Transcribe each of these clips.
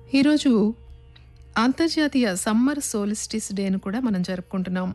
ఈరోజు అంతర్జాతీయ summer solstice డేను కూడా మనం జరుపుకుంటున్నాం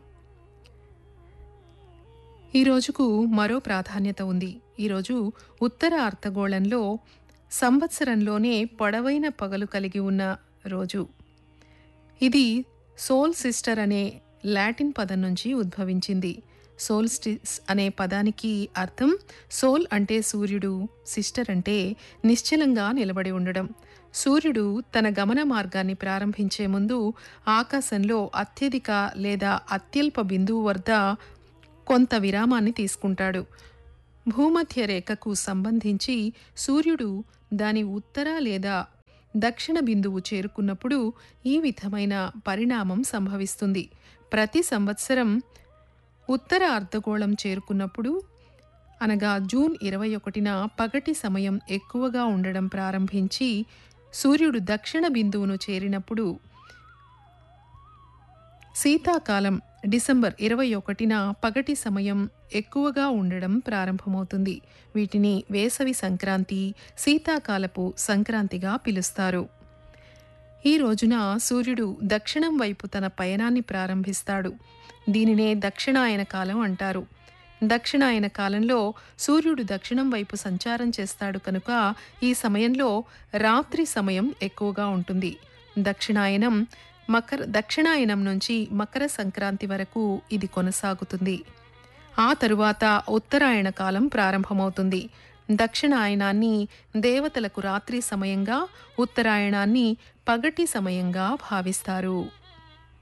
ఈ రోజుకు మరో ప్రాధాన్యత ఉంది ఈరోజు ఉత్తర అర్ధగోళంలో సంవత్సరంలోనే పొడవైన పగలు కలిగి ఉన్న రోజు ఇది సోల్ సిస్టర్ అనే లాటిన్ పదం నుంచి ఉద్భవించింది సోల్స్టిస్ అనే పదానికి అర్థం సోల్ అంటే సూర్యుడు సిస్టర్ అంటే నిశ్చలంగా నిలబడి ఉండడం సూర్యుడు తన గమన మార్గాన్ని ప్రారంభించే ముందు ఆకాశంలో అత్యధిక లేదా అత్యల్ప బిందువు వద్ద కొంత విరామాన్ని తీసుకుంటాడు భూమధ్య రేఖకు సంబంధించి సూర్యుడు దాని ఉత్తర లేదా దక్షిణ బిందువు చేరుకున్నప్పుడు ఈ విధమైన పరిణామం సంభవిస్తుంది ప్రతి సంవత్సరం ఉత్తర అర్ధగోళం చేరుకున్నప్పుడు అనగా జూన్ ఇరవై ఒకటిన పగటి సమయం ఎక్కువగా ఉండడం ప్రారంభించి సూర్యుడు దక్షిణ బిందువును చేరినప్పుడు శీతాకాలం డిసెంబర్ ఇరవై ఒకటిన పగటి సమయం ఎక్కువగా ఉండడం ప్రారంభమవుతుంది వీటిని వేసవి సంక్రాంతి శీతాకాలపు సంక్రాంతిగా పిలుస్తారు ఈ రోజున సూర్యుడు దక్షిణం వైపు తన పయనాన్ని ప్రారంభిస్తాడు దీనినే దక్షిణాయన కాలం అంటారు దక్షిణాయన కాలంలో సూర్యుడు దక్షిణం వైపు సంచారం చేస్తాడు కనుక ఈ సమయంలో రాత్రి సమయం ఎక్కువగా ఉంటుంది దక్షిణాయనం మకర దక్షిణాయనం నుంచి మకర సంక్రాంతి వరకు ఇది కొనసాగుతుంది ఆ తరువాత ఉత్తరాయణ కాలం ప్రారంభమవుతుంది దక్షిణాయనాన్ని దేవతలకు రాత్రి సమయంగా ఉత్తరాయణాన్ని పగటి సమయంగా భావిస్తారు